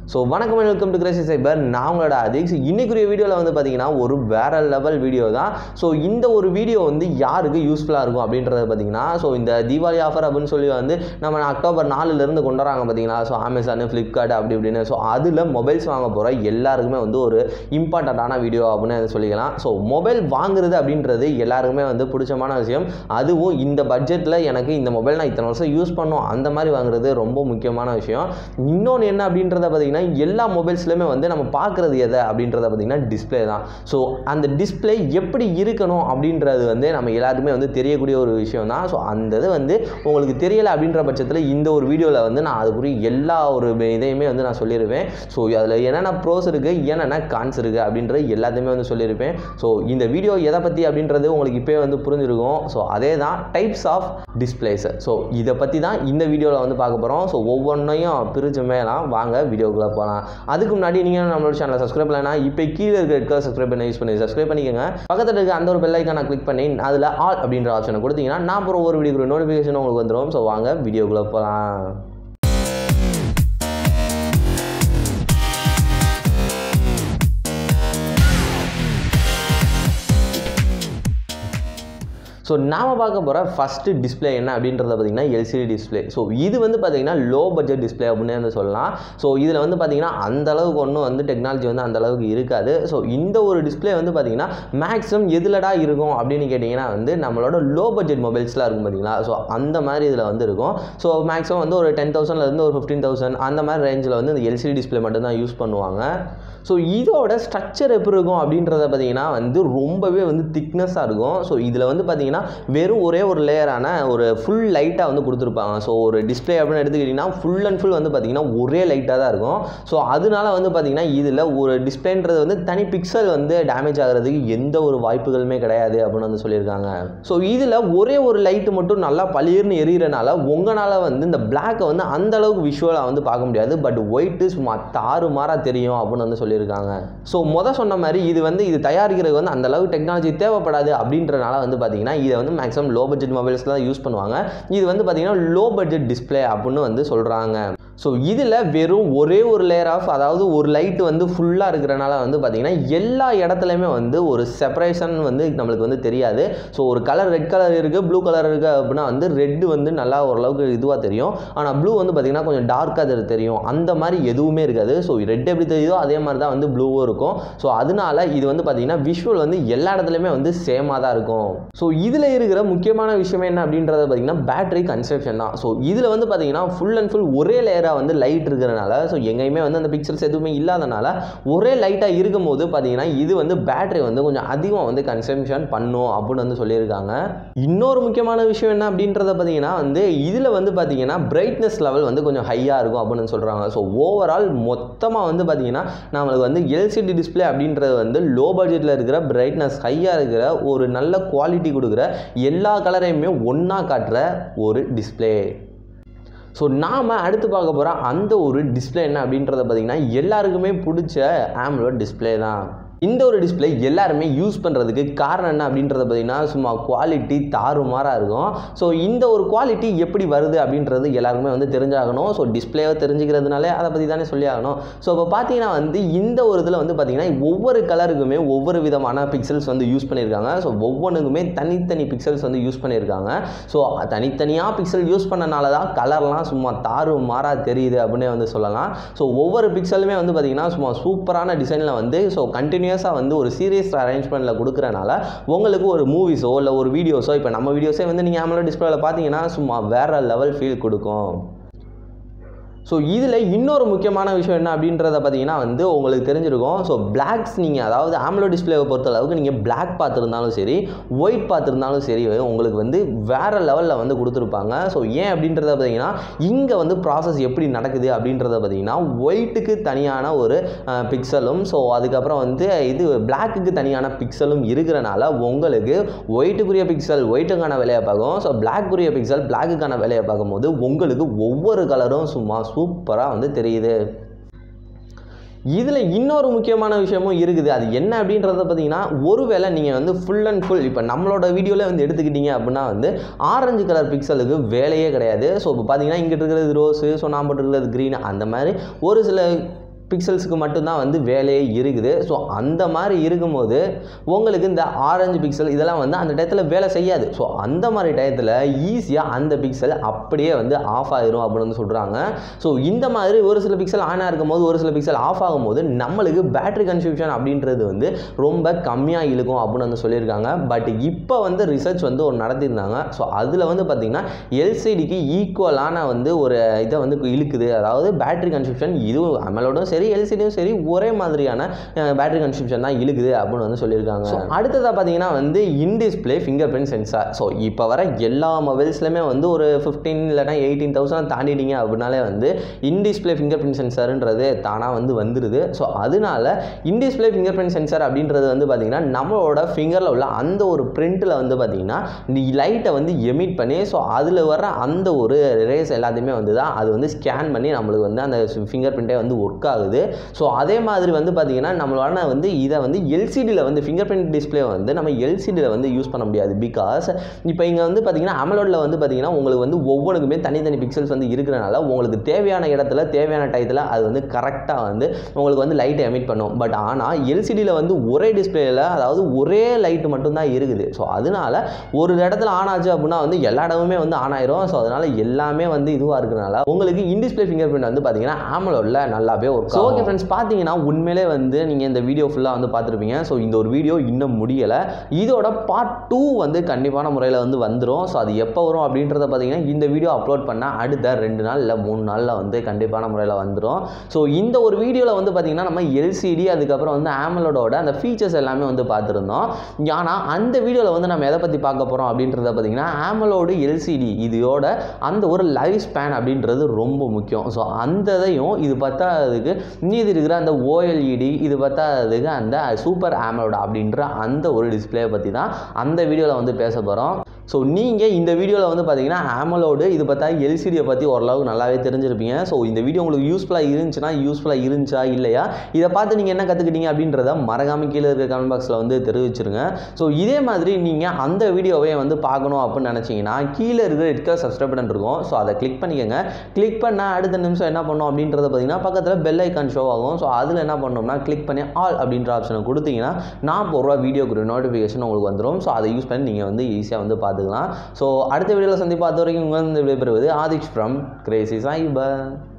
so வணக்கம் welcome to Crazy சைபர் நான் உங்களோட அதிக் இன்னைக்குரிய வீடியோவில் வந்து பார்த்தீங்கன்னா ஒரு வேற லெவல் வீடியோ தான் ஸோ இந்த ஒரு வீடியோ வந்து யாருக்கு யூஸ்ஃபுல்லாக இருக்கும் அப்படின்றத பார்த்தீங்கன்னா ஸோ இந்த தீபாவளி ஆஃபர் அப்படின்னு சொல்லி வந்து நம்ம அக்டோபர் நாலுலேருந்து கொண்டு வராங்க பார்த்தீங்களா ஸோ அமேசான் ஃப்ளிப்கார்ட் அப்படி இப்படின்னு ஸோ அதில் மொபைல்ஸ் வாங்க போகிற எல்லாருக்குமே வந்து ஒரு இம்பார்ட்டண்ட்டான வீடியோ அப்படின்னு அதை சொல்லிக்கலாம் ஸோ மொபைல் வாங்குறது அப்படின்றது எல்லாருக்குமே வந்து பிடிச்சமான விஷயம் அதுவும் இந்த பட்ஜெட்டில் எனக்கு இந்த மொபைல் நான் இத்தனை வருஷம் யூஸ் பண்ணோம் அந்த மாதிரி வாங்குறது ரொம்ப முக்கியமான விஷயம் இன்னொன்று என்ன அப்படின்றத பார்த்தீங்கன்னா எல்லா மொபைல்ஸ்லையுமே வந்து நம்ம பார்க்குறது எதை அப்படின்றத பார்த்தீங்கன்னா டிஸ்பிளே தான் ஸோ அந்த டிஸ்பிளே எப்படி இருக்கணும் அப்படின்றது வந்து நம்ம எல்லாருக்குமே வந்து தெரியக்கூடிய ஒரு விஷயம் தான் ஸோ அந்த இது வந்து உங்களுக்கு தெரியலை அப்படின்ற பட்சத்தில் இந்த ஒரு வீடியோவில் வந்து நான் அதுக்குரிய எல்லா ஒரு இதையுமே வந்து நான் சொல்லியிருப்பேன் ஸோ அதில் என்னென்ன ப்ரோஸ் இருக்குது என்னென்ன கான்ஸ் இருக்குது அப்படின்றது எல்லாத்தையுமே வந்து சொல்லியிருப்பேன் ஸோ இந்த வீடியோ எதை பற்றி அப்படின்றது உங்களுக்கு இப்போயே வந்து புரிஞ்சிருக்கும் ஸோ அதே தான் டைப்ஸ் ஆஃப் டிஸ்பிளேஸ் ஸோ இதை பற்றி தான் இந்த வீடியோவில் வந்து பார்க்க போகிறோம் ஸோ ஒவ்வொன்றையும் பிரித்து மேலாம் வாங்க வீடியோக்குள்ளே போகலாம் அதுக்கு முன்னாடி நீங்கள் நம்மளோட சேனலை சப்ஸ்கிரைப் பண்ணலனா இப்போ கீழே இருக்க ரெட் கலர் சப்ஸ்கிரைப் பண்ணி யூஸ் பண்ணி சப்ஸ்கிரைப் பண்ணிக்கோங்க பக்கத்தில் இருக்க அந்த ஒரு பெல் ஐக்கானை கிளிக் பண்ணி அதில் ஆல் அப்படின்ற ஆப்ஷனை கொடுத்தீங்கன்னா நான் போகிற ஒரு வீடியோ நோட்டிஃபிகேஷன் உங்களுக்கு வந்துடும் ஸோ வாங்க வீடியோக்குள்ளே போகலாம் ஸோ நாம் பார்க்க போகிற ஃபஸ்ட்டு டிஸ்பிளே என்ன அப்படின்றத பார்த்தீங்கன்னா எல்சிடி டிஸ்பிளே ஸோ இது வந்து பார்த்தீங்கன்னா லோ பட்ஜெட் டிஸ்பிளே அப்படின்னு வந்து சொல்லலாம் ஸோ இதில் வந்து பார்த்தீங்கன்னா அந்த அளவுக்கு ஒன்றும் வந்து டெக்னாலஜி வந்து அந்த அளவுக்கு இருக்காது ஸோ இந்த ஒரு டிஸ்பிளே வந்து பார்த்தீங்கன்னா மேக்ஸிமம் எதுலடா இருக்கும் அப்படின்னு கேட்டிங்கன்னா வந்து நம்மளோட லோ பட்ஜெட் மொபைல்ஸ்லாம் இருக்கும் பார்த்தீங்களா ஸோ அந்த மாதிரி இதில் வந்து இருக்கும் ஸோ மேக்ஸிமம் வந்து ஒரு டென் தௌசண்ட்லேருந்து ஒரு ஃபிஃப்டீன் தௌசண்ட் அந்த மாதிரி ரேஞ்சில் வந்து இந்த எல்சிடி டிஸ்பிளே மட்டும்தான் யூஸ் பண்ணுவாங்க ஸோ இதோட ஸ்ட்ரக்சர் எப்படி இருக்கும் அப்படின்றத பார்த்தீங்கன்னா வந்து ரொம்பவே வந்து திக்னஸாக இருக்கும் ஸோ இதில் வந்து பார்த்தீங்கன்னா வெறும் ஒரே ஒரு லேயரான ஒரு ஃபுல் லைட்டாக வந்து கொடுத்துருப்பாங்க ஸோ ஒரு டிஸ்பிளே அப்படின்னு எடுத்துக்கிட்டிங்கன்னா ஃபுல் அண்ட் ஃபுல் வந்து பார்த்தீங்கன்னா ஒரே லைட்டாக தான் இருக்கும் ஸோ அதனால வந்து பார்த்தீங்கன்னா இதில் ஒரு டிஸ்பிளேன்றது வந்து தனி பிக்சல் வந்து டேமேஜ் ஆகிறதுக்கு எந்த ஒரு வாய்ப்புகளுமே கிடையாது அப்படின்னு வந்து சொல்லியிருக்காங்க ஸோ இதில் ஒரே ஒரு லைட்டு மட்டும் நல்லா பளிர்னு எரியறனால உங்களால் வந்து இந்த பிளாக்கை வந்து அந்த அளவுக்கு விஷுவலாக வந்து பார்க்க முடியாது பட் ஒயிட்டு சும்மா தாறு மாறாக தெரியும் அப்படின்னு வந்து சொல்லியிருக்காங்க ஸோ மொதல் சொன்ன மாதிரி இது வந்து இது தயாரிக்கிறதுக்கு வந்து அந்த அளவுக்கு டெக்னாலஜி தேவைப்படாது அப்படின்றனால வந்து பார்த்தீங்கன்னா இதை வந்து மேக்ஸிமம் லோ பட்ஜெட் மொபைல்ஸ் தான் யூஸ் பண்ணுவாங்க இது வந்து பார்த்தீங்கன்னா லோ பட்ஜெட் டிஸ்பிளே அப்படின்னு வந்து சொல்கிறாங்க ஸோ இதில் வெறும் ஒரே ஒரு லேயர் ஆஃப் அதாவது ஒரு லைட் வந்து ஃபுல்லாக இருக்கிறனால வந்து பார்த்திங்கன்னா எல்லா இடத்துலையுமே வந்து ஒரு செப்பரேஷன் வந்து நம்மளுக்கு வந்து தெரியாது ஸோ ஒரு கலர் ரெட் கலர் இருக்குது ப்ளூ கலர் இருக்குது அப்படின்னா வந்து ரெட்டு வந்து நல்லா ஓரளவுக்கு இதுவாக தெரியும் ஆனால் ப்ளூ வந்து பார்த்திங்கன்னா கொஞ்சம் டார்க்காக அது தெரியும் அந்த மாதிரி எதுவுமே இருக்காது ஸோ ரெட் எப்படி தெரியுதோ அதே மாதிரி தான் வந்து ப்ளூவும் இருக்கும் ஸோ அதனால இது வந்து பார்த்திங்கன்னா விஷுவல் வந்து எல்லா இடத்துலையுமே வந்து சேமாக தான் இருக்கும் ஸோ இதில் இருக்கிற முக்கியமான விஷயம் என்ன அப்படின்றத பார்த்திங்கன்னா பேட்டரி கன்செப்ஷன் தான் ஸோ இதில் வந்து பார்த்திங்கன்னா ஃபுல் அண்ட் ஃபுல் ஒரே லேயர் லேயராக வந்து லைட் இருக்கிறனால ஸோ எங்கேயுமே வந்து அந்த பிக்சல்ஸ் எதுவுமே இல்லாதனால ஒரே லைட்டாக இருக்கும்போது பார்த்தீங்கன்னா இது வந்து பேட்டரி வந்து கொஞ்சம் அதிகமாக வந்து கன்சம்ஷன் பண்ணும் அப்படின்னு வந்து சொல்லியிருக்காங்க இன்னொரு முக்கியமான விஷயம் என்ன அப்படின்றத பார்த்தீங்கன்னா வந்து இதில் வந்து பார்த்தீங்கன்னா பிரைட்னஸ் லெவல் வந்து கொஞ்சம் ஹையாக இருக்கும் அப்படின்னு சொல்கிறாங்க ஸோ ஓவரால் மொத்தமாக வந்து பார்த்தீங்கன்னா நம்மளுக்கு வந்து எல்சிடி டிஸ்பிளே அப்படின்றது வந்து லோ பட்ஜெட்டில் இருக்கிற பிரைட்னஸ் ஹையாக இருக்கிற ஒரு நல்ல குவாலிட்டி கொடுக்குற எல்லா கலரையுமே ஒன்றா காட்டுற ஒரு டிஸ்பிளே ஸோ நாம் அடுத்து பார்க்க போகிற அந்த ஒரு டிஸ்பிளே என்ன அப்படின்றத பார்த்திங்கன்னா எல்லாருக்குமே பிடிச்ச ஆம்லோட் டிஸ்பிளே தான் இந்த ஒரு டிஸ்பிளே எல்லாருமே யூஸ் பண்ணுறதுக்கு காரணம் என்ன அப்படின்றத பார்த்தீங்கன்னா சும்மா குவாலிட்டி தாறுமாறாக இருக்கும் ஸோ இந்த ஒரு குவாலிட்டி எப்படி வருது அப்படின்றது எல்லாருக்குமே வந்து தெரிஞ்சாகணும் ஸோ டிஸ்பிளேவை தெரிஞ்சுக்கிறதுனாலே அதை பற்றி தானே சொல்லி ஆகணும் ஸோ இப்போ பார்த்தீங்கன்னா வந்து இந்த ஒரு இதில் வந்து பார்த்தீங்கன்னா ஒவ்வொரு கலருக்குமே ஒவ்வொரு விதமான பிக்சல்ஸ் வந்து யூஸ் பண்ணியிருக்காங்க ஸோ ஒவ்வொன்றுக்குமே தனித்தனி பிக்சல்ஸ் வந்து யூஸ் பண்ணியிருக்காங்க ஸோ தனித்தனியாக பிக்சல் யூஸ் பண்ணனால தான் கலர்லாம் சும்மா தாறு மாறாக தெரியுது அப்படின்னே வந்து சொல்லலாம் ஸோ ஒவ்வொரு பிக்சலுமே வந்து பார்த்திங்கன்னா சும்மா சூப்பரான டிசைனில் வந்து ஸோ கண்டினியூ கண்டினியூஸாக வந்து ஒரு சீரியஸ் அரேஞ்ச்மெண்ட்டில் கொடுக்குறனால உங்களுக்கு ஒரு மூவிஸோ இல்லை ஒரு வீடியோஸோ இப்போ நம்ம வீடியோஸே வந்து நீங்கள் ஆமலோ டிஸ்பிளேல பார்த்தீங்கன்னா சும்மா வேறு லெவல் ஃபீல் கொடுக்கும் ஸோ இதில் இன்னொரு முக்கியமான விஷயம் என்ன அப்படின்றத பார்த்தீங்கன்னா வந்து உங்களுக்கு தெரிஞ்சிருக்கும் ஸோ பிளாக்ஸ் நீங்கள் அதாவது ஆம்லோ டிஸ்பிளேவை பொறுத்த அளவுக்கு நீங்கள் பிளாக் பார்த்துருந்தாலும் சரி ஒயிட் பார்த்துருந்தாலும் சரி உங்களுக்கு வந்து வேறு லெவலில் வந்து கொடுத்துருப்பாங்க ஸோ ஏன் அப்படின்றத பார்த்தீங்கன்னா இங்கே வந்து ப்ராசஸ் எப்படி நடக்குது அப்படின்றத பார்த்தீங்கன்னா ஒயிட்டுக்கு தனியான ஒரு பிக்சலும் ஸோ அதுக்கப்புறம் வந்து இது பிளாக்குக்கு தனியான பிக்சலும் இருக்கிறனால உங்களுக்கு ஒயிட்டுக்குரிய பிக்சல் ஒயிட்டுக்கான வேலையை பார்க்கும் ஸோ பிளாக்குரிய பிக்சல் பிளாக்குக்கான வேலையை பார்க்கும்போது உங்களுக்கு ஒவ்வொரு கலரும் சும்மா சூப்பராக வந்து தெரியுது இதில் இன்னொரு முக்கியமான விஷயமும் இருக்குது அது என்ன அப்படின்றத பார்த்தீங்கன்னா ஒருவேளை நீங்கள் வந்து ஃபுல் அண்ட் ஃபுல் இப்போ நம்மளோட வீடியோவில் வந்து எடுத்துக்கிட்டீங்க அப்படின்னா வந்து ஆரஞ்சு கலர் பிக்சலுக்கு வேலையே கிடையாது ஸோ இப்போ பார்த்தீங்கன்னா இங்கிட்டு இருக்கிறது ரோஸு ஸோ நான் போட்டு இருக்கிறது க்ரீன் அந்த மாதிரி ஒரு சில பிக்சல்ஸுக்கு மட்டும்தான் வந்து வேலையே இருக்குது ஸோ அந்த மாதிரி இருக்கும்போது உங்களுக்கு இந்த ஆரஞ்சு பிக்சல் இதெல்லாம் வந்து அந்த டயத்தில் வேலை செய்யாது ஸோ அந்த மாதிரி டயத்தில் ஈஸியாக அந்த பிக்சல் அப்படியே வந்து ஆஃப் ஆயிரும் அப்படின்னு வந்து சொல்கிறாங்க ஸோ இந்த மாதிரி ஒரு சில பிக்சல் ஆன் ஆகும் போது ஒரு சில பிக்சல் ஆஃப் ஆகும்போது நம்மளுக்கு பேட்டரி கன்சூப்ஷன் அப்படின்றது வந்து ரொம்ப கம்மியாக இழுக்கும் அப்படின்னு வந்து சொல்லியிருக்காங்க பட் இப்போ வந்து ரிசர்ச் வந்து ஒரு நடத்தியிருந்தாங்க ஸோ அதில் வந்து பார்த்திங்கன்னா எல்சிடிக்கு ஈக்குவலான வந்து ஒரு இதை வந்து இழுக்குது அதாவது பேட்டரி கன்சூப்ஷன் இதுவும் அமலோடும் சரி எல்சிடியும் சரி ஒரே மாதிரியான பேட்டரி கன்சூப்ஷன் தான் இழுக்குது அப்படின்னு வந்து சொல்லியிருக்காங்க ஸோ அடுத்ததாக பார்த்தீங்கன்னா வந்து in display fingerprint sensor so இப்போ வர எல்லா மொபைல்ஸ்லையுமே வந்து ஒரு ஃபிஃப்டீன் இல்லைனா எயிட்டீன் தௌசண்ட் தாண்டிட்டீங்க அப்படின்னாலே வந்து இன் டிஸ்பிளே ஃபிங்கர் பிரிண்ட் சென்சார்ன்றது தானாக வந்து வந்துடுது ஸோ அதனால in display fingerprint sensor அப்படின்றது வந்து பார்த்திங்கன்னா நம்மளோட ஃபிங்கரில் உள்ள அந்த ஒரு பிரிண்ட்டில் வந்து பார்த்திங்கன்னா இந்த லைட்டை வந்து எமிட் பண்ணி ஸோ அதில் வர அந்த ஒரு ரேஸ் எல்லாத்தையுமே வந்து தான் அது வந்து ஸ்கேன் பண்ணி நம்மளுக்கு வந்து அந்த ஃபிங்கர் பிரிண்ட்டே வந்து ஒர்க் ஆகுது ஸோ அதே மாதிரி வந்து பார்த்திங்கன்னா நம்மளால வந்து இதை வந்து எல்சிடியில் வந்து ஃபிங்கர் பிரிண்ட் டிஸ்பிளே வந்து நம்ம எல்சிடியில் வந்து யூஸ் பண்ண முடியாது பிகாஸ் இப்போ இங்கே வந்து பார்த்திங்கன்னா அமலோடில் வந்து பார்த்திங்கன்னா உங்களுக்கு வந்து ஒவ்வொன்றுக்குமே தனித்தனி பிக்சல்ஸ் வந்து இருக்கிறனால உங்களுக்கு தேவையான இடத்துல தேவையான டயத்தில் அது வந்து கரெக்டாக வந்து உங்களுக்கு வந்து லைட்டை எமிட் பண்ணும் பட் ஆனால் எல்சிடியில் வந்து ஒரே டிஸ்பிளேயில் அதாவது ஒரே லைட் மட்டும்தான் இருக்குது ஸோ அதனால ஒரு இடத்துல ஆன் ஆச்சு அப்படின்னா வந்து எல்லா இடமுமே வந்து ஆன் ஆயிரும் ஸோ அதனால எல்லாமே வந்து இதுவாக இருக்கிறனால உங்களுக்கு இன்டிஸ்பிளே ஃபிங்கர் பிரிண்ட் வந்து பார்த்தீங்கன்னா ஆமலோடில் நல்லாவே ஒர்க் ஓகே ஃப்ரெண்ட்ஸ் பார்த்தீங்கன்னா உண்மையிலே வந்து நீங்கள் இந்த வீடியோ ஃபுல்லாக வந்து பார்த்துருப்பீங்க ஸோ இந்த ஒரு வீடியோ இன்னும் முடியலை இதோட பார்ட் டூ வந்து கண்டிப்பான முறையில் வந்து வந்துடும் ஸோ அது எப்போ வரும் அப்படின்றத பார்த்தீங்கன்னா இந்த வீடியோ அப்லோட் பண்ணால் அடுத்த ரெண்டு நாள் இல்லை மூணு நாளில் வந்து கண்டிப்பான முறையில் வந்துடும் ஸோ இந்த ஒரு வீடியோவில் வந்து பார்த்தீங்கன்னா நம்ம எல்சிடி அதுக்கப்புறம் வந்து ஆமலோடோட அந்த ஃபீச்சர்ஸ் எல்லாமே வந்து பார்த்துருந்தோம் ஆனால் அந்த வீடியோவில் வந்து நம்ம எதை பற்றி பார்க்க போகிறோம் அப்படின்றத பார்த்தீங்கன்னா ஆமலோடு எல்சிடி இதோட அந்த ஒரு லைஃப் ஸ்பேன் அப்படின்றது ரொம்ப முக்கியம் ஸோ அந்த இதையும் இது பத்தாததுக்கு மீதி இருக்கிற அந்த ஓஎல்இடி இது பத்தாததுக்கு அந்த சூப்பர் ஆமலோட அப்படின்ற அந்த ஒரு டிஸ்பிளேயை பற்றி தான் அந்த வீடியோவில் வந்து பேச போகிறோம் ஸோ நீங்கள் இந்த வீடியோவில் வந்து பார்த்தீங்கன்னா ஆமலோடு இது பார்த்தா எல்சிடியை பற்றி ஓரளவுக்கு நல்லாவே தெரிஞ்சிருப்பீங்க ஸோ இந்த வீடியோ உங்களுக்கு யூஸ்ஃபுல்லாக இருந்துச்சுன்னா யூஸ்ஃபுல்லாக இருந்துச்சா இல்லையா இதை பார்த்து நீங்கள் என்ன கற்றுக்கிட்டீங்க அப்படின்றத மறக்காம கீழே இருக்க கமெண்ட் பாக்ஸில் வந்து தெரிவிச்சிருங்க ஸோ இதே மாதிரி நீங்கள் அந்த வீடியோவை வந்து பார்க்கணும் அப்படின்னு நினச்சிங்கன்னா கீழே இருக்கிற ரெட் கலர் சப்ஸ்கிரைப் பட்டன் இருக்கும் ஸோ அதை கிளிக் பண்ணிக்கோங்க கிளிக் பண்ணால் அடுத்த நிமிஷம் என்ன பண்ணோம் அப்படின்றத பார்த்தீங்கன்னா பக்கத்தில் பெல் ஐக்கான் ஷோ ஆகும் ஸோ அதில் என்ன பண்ணோம்னா கிளிக் பண்ணி ஆல் அப்படின்ற ஆப்ஷனை கொடுத்தீங்கன்னா நான் போடுற வீடியோக்கு நோட்டிஃபிகேஷன் உங்களுக்கு வந்துடும் ஸோ அதை யூஸ் பண்ணி நீங்கள் வந்து ஈஸியாக வந்து பார்த்துக்கலாம் ஸோ அடுத்த வீடியோவில் சந்திப்பா அது வரைக்கும் உங்கள் வந்து விடைபெறுவது ஆதிஷ் ஃப்ரம் கிரேசி சாய்பா